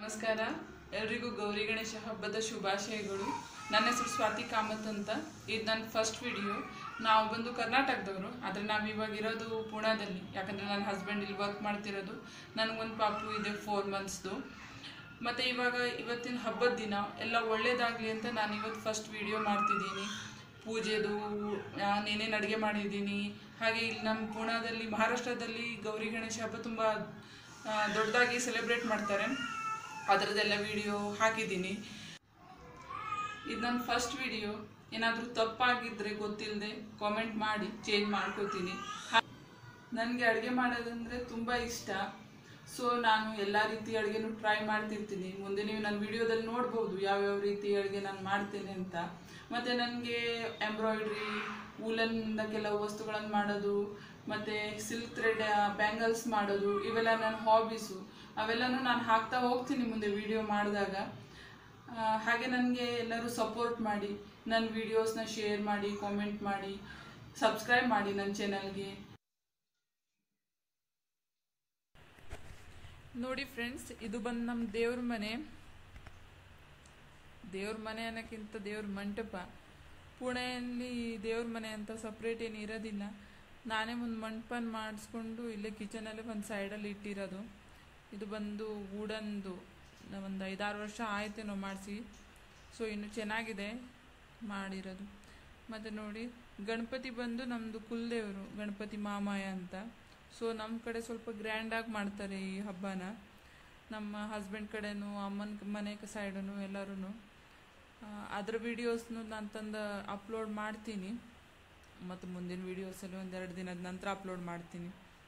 ನಮಸ್ಕಾರ ಎಲ್ರಿಗೂ ಗೌರಿ ಗಣೇಶ ಹಬ್ಬದ ಶುಭಾಶಯಗಳು ನನ್ನ ಹೆಸರು ಸ್ವಾತಿ ಕಾಮತ್ ಅಂತ ಇದು ನನ್ನ ಫಸ್ಟ್ ವಿಡಿಯೋ ನಾವು ಬಂದು ಕರ್ನಾಟಕದವರು ಆದರೆ ನಾವು ಇವಾಗ ಇರೋದು ಪುಣಾದಲ್ಲಿ ಯಾಕಂದರೆ ನನ್ನ ಹಸ್ಬೆಂಡ್ ಇಲ್ಲಿ ವರ್ಕ್ ಮಾಡ್ತಿರೋದು ನನಗೊಂದು ಪಾಪು ಇದೆ ಫೋರ್ ಮಂತ್ಸ್ದು ಮತ್ತು ಇವಾಗ ಇವತ್ತಿನ ಹಬ್ಬದ ದಿನ ಎಲ್ಲ ಒಳ್ಳೇದಾಗಲಿ ಅಂತ ನಾನು ಇವತ್ತು ಫಸ್ಟ್ ವಿಡಿಯೋ ಮಾಡ್ತಿದ್ದೀನಿ ಪೂಜೆದು ನಾನೇನೇನು ಅಡುಗೆ ಮಾಡಿದ್ದೀನಿ ಹಾಗೆ ಇಲ್ಲಿ ನಮ್ಮ ಪುಣಾದಲ್ಲಿ ಮಹಾರಾಷ್ಟ್ರದಲ್ಲಿ ಗೌರಿ ಗಣೇಶ ಹಬ್ಬ ತುಂಬ ಆ, ದೊಡ್ಡದಾಗಿ ಸೆಲೆಬ್ರೇಟ್ ಮಾಡ್ತಾರೆ ಅದರದ್ದೆಲ್ಲ ವಿಡಿಯೋ ಹಾಕಿದ್ದೀನಿ ಇದು ನನ್ನ ಫಸ್ಟ್ ವಿಡಿಯೋ ಏನಾದರೂ ತಪ್ಪಾಗಿದ್ದರೆ ಗೊತ್ತಿಲ್ಲದೆ ಕಾಮೆಂಟ್ ಮಾಡಿ ಚೇಂಜ್ ಮಾಡ್ಕೋತೀನಿ ನನಗೆ ಅಡುಗೆ ಮಾಡೋದಂದರೆ ತುಂಬ ಇಷ್ಟ ಸೊ ನಾನು ಎಲ್ಲ ರೀತಿ ಅಡುಗೆನೂ ಟ್ರೈ ಮಾಡ್ತಿರ್ತೀನಿ ಮುಂದೆ ನೀವು ನನ್ನ ವಿಡಿಯೋದಲ್ಲಿ ನೋಡ್ಬೋದು ಯಾವ್ಯಾವ ರೀತಿ ಅಡುಗೆ ನಾನು ಮಾಡ್ತೇನೆ ಅಂತ ಮತ್ತು ನನಗೆ ಎಂಬ್ರಾಯ್ಡ್ರಿ ವೂಲನ್ನಿಂದ ಕೆಲವು ವಸ್ತುಗಳನ್ನು ಮಾಡೋದು ಮತ್ತು ಸಿಲ್ಕ್ ಥ್ರೆಡ್ ಬ್ಯಾಂಗಲ್ಸ್ ಮಾಡೋದು ಇವೆಲ್ಲ ನನ್ನ ಹಾಬೀಸು ಅವೆಲ್ಲನೂ ನಾನು ಹಾಕ್ತಾ ಹೋಗ್ತೀನಿ ಮುಂದೆ ವಿಡಿಯೋ ಮಾಡಿದಾಗ ಆ, ಹಾಗೆ ನನಗೆ ಎಲ್ಲರೂ ಸಪೋರ್ಟ್ ಮಾಡಿ ನನ್ನ ವೀಡಿಯೋಸ್ನ ಶೇರ್ ಮಾಡಿ ಕಾಮೆಂಟ್ ಮಾಡಿ ಸಬ್ಸ್ಕ್ರೈಬ್ ಮಾಡಿ ನನ್ನ ಚಾನಲ್ಗೆ ನೋಡಿ ಫ್ರೆಂಡ್ಸ್ ಇದು ಬಂದು ನಮ್ಮ ದೇವ್ರ ಮನೆ ದೇವ್ರ ಮನೆ ಅನ್ನೋಕ್ಕಿಂತ ದೇವ್ರ ಮಂಟಪ ಪುಣೆಯಲ್ಲಿ ದೇವ್ರ ಮನೆ ಅಂತ ಸಪ್ರೇಟ್ ಏನು ಇರೋದಿಲ್ಲ ನಾನೇ ಒಂದು ಮಂಟಪನ ಮಾಡಿಸ್ಕೊಂಡು ಇಲ್ಲೇ ಕಿಚನಲ್ಲೇ ಒಂದು ಸೈಡಲ್ಲಿ ಇಟ್ಟಿರೋದು ಇದು ಬಂದು ವುಡನ್ದು ಒಂದು ಐದಾರು ವರ್ಷ ಆಯ್ತೇನೋ ಮಾಡಿಸಿ ಸೊ ಇನ್ನು ಚೆನ್ನಾಗಿದೆ ಮಾಡಿರೋದು ಮತ್ತು ನೋಡಿ ಗಣಪತಿ ಬಂದು ನಮ್ಮದು ಕುಲದೇವರು ಗಣಪತಿ ಮಾಮಾಯ ಅಂತ ಸೊ ನಮ್ಮ ಕಡೆ ಸ್ವಲ್ಪ ಗ್ರ್ಯಾಂಡಾಗಿ ಮಾಡ್ತಾರೆ ಈ ಹಬ್ಬನ ನಮ್ಮ ಹಸ್ಬೆಂಡ್ ಕಡೆನೂ ಅಮ್ಮನ ಮನೆ ಸೈಡನು ಎಲ್ಲರೂ ಅದ್ರ ವೀಡಿಯೋಸ್ನು ನಾನು ತಂದು ಅಪ್ಲೋಡ್ ಮಾಡ್ತೀನಿ ಮತ್ತು ಮುಂದಿನ ವೀಡಿಯೋಸಲ್ಲಿ ಒಂದೆರಡು ದಿನದ ನಂತರ ಅಪ್ಲೋಡ್ ಮಾಡ್ತೀನಿ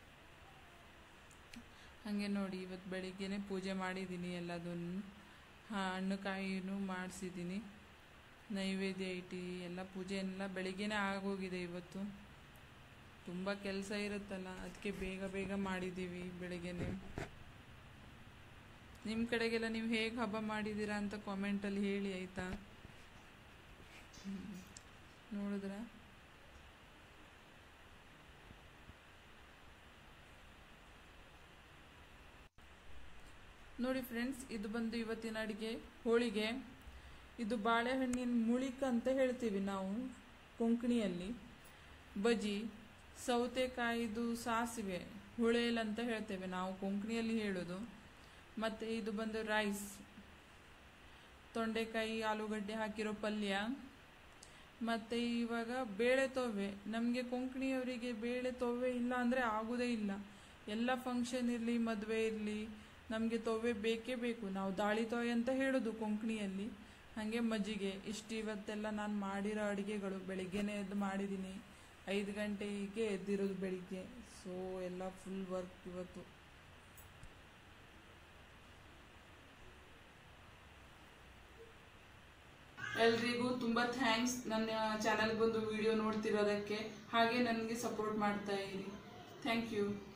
ಹಾಗೆ ನೋಡಿ ಇವತ್ತು ಬೆಳಿಗ್ಗೆನೇ ಪೂಜೆ ಮಾಡಿದ್ದೀನಿ ಎಲ್ಲದನ್ನು ಹಣ್ಣು ಕಾಯಿನೂ ಮಾಡಿಸಿದ್ದೀನಿ ನೈವೇದ್ಯ ಇಟ್ಟು ಎಲ್ಲ ಪೂಜೆ ಎಲ್ಲ ಬೆಳಿಗ್ಗೆನೇ ಆಗೋಗಿದೆ ಇವತ್ತು ತುಂಬ ಕೆಲಸ ಇರುತ್ತಲ್ಲ ಅದಕ್ಕೆ ಬೇಗ ಬೇಗ ಮಾಡಿದ್ದೀವಿ ಬೆಳಿಗ್ಗೆನೆ ನಿಮ್ಮ ಕಡೆಗೆಲ್ಲ ನೀವು ಹೇಗೆ ಹಬ್ಬ ಮಾಡಿದ್ದೀರಾ ಅಂತ ಕಾಮೆಂಟಲ್ಲಿ ಹೇಳಿ ಆಯಿತಾ ನೋಡಿದ್ರ ನೋಡಿ ಫ್ರೆಂಡ್ಸ್ ಇದು ಬಂದು ಇವತ್ತಿನ ಅಡುಗೆ ಹೋಳಿಗೆ ಇದು ಬಾಳೆಹಣ್ಣಿನ ಮುಳಿಕ ಅಂತ ಹೇಳ್ತೀವಿ ನಾವು ಕೊಂಕಣಿಯಲ್ಲಿ ಬಜಿ ಸೌತೆಕಾಯಿದು ಸಾಸಿವೆ ಹುಳೇಲ್ ಅಂತ ಹೇಳ್ತೇವೆ ನಾವು ಕೊಂಕಣಿಯಲ್ಲಿ ಹೇಳೋದು ಮತ್ತು ಇದು ಬಂದು ರೈಸ್ ತೊಂಡೆಕಾಯಿ ಆಲೂಗಡ್ಡೆ ಹಾಕಿರೋ ಪಲ್ಯ ಮತ್ತು ಇವಾಗ ಬೇಳೆ ತೊವ್ವೆ ನಮಗೆ ಕೊಂಕಣಿಯವರಿಗೆ ಬೇಳೆ ತೊವ್ವೆ ಇಲ್ಲ ಅಂದರೆ ಆಗೋದೇ ಇಲ್ಲ ಎಲ್ಲ ಫಂಕ್ಷನ್ ಇರಲಿ ಮದುವೆ ಇರಲಿ ನಮಗೆ ತೊವ್ವೆ ಬೇಕೇ ಬೇಕು ನಾವು ದಾಳಿ ತೊವೆ ಅಂತ ಹೇಳೋದು ಕೊಂಕಣಿಯಲ್ಲಿ ಹಾಗೆ ಮಜ್ಜಿಗೆ ಇಷ್ಟು ಇವತ್ತೆಲ್ಲ ನಾನು ಮಾಡಿರೋ ಅಡುಗೆಗಳು ಬೆಳಿಗ್ಗೆನೇ ಎದ್ದು ಮಾಡಿದ್ದೀನಿ ಐದು ಗಂಟೆಗೆ ಎದ್ದಿರೋದು ಬೆಳಿಗ್ಗೆ ಸೊ ಎಲ್ಲ ಫುಲ್ ವರ್ಕ್ ಇವತ್ತು ಎಲ್ರಿಗೂ ತುಂಬ ಥ್ಯಾಂಕ್ಸ್ ನನ್ನ ಚಾನಲ್ಗೆ ಬಂದು ವಿಡಿಯೋ ನೋಡ್ತಿರೋದಕ್ಕೆ ಹಾಗೆ ನನಗೆ ಸಪೋರ್ಟ್ ಮಾಡ್ತಾ ಇರಿ ಥ್ಯಾಂಕ್ ಯು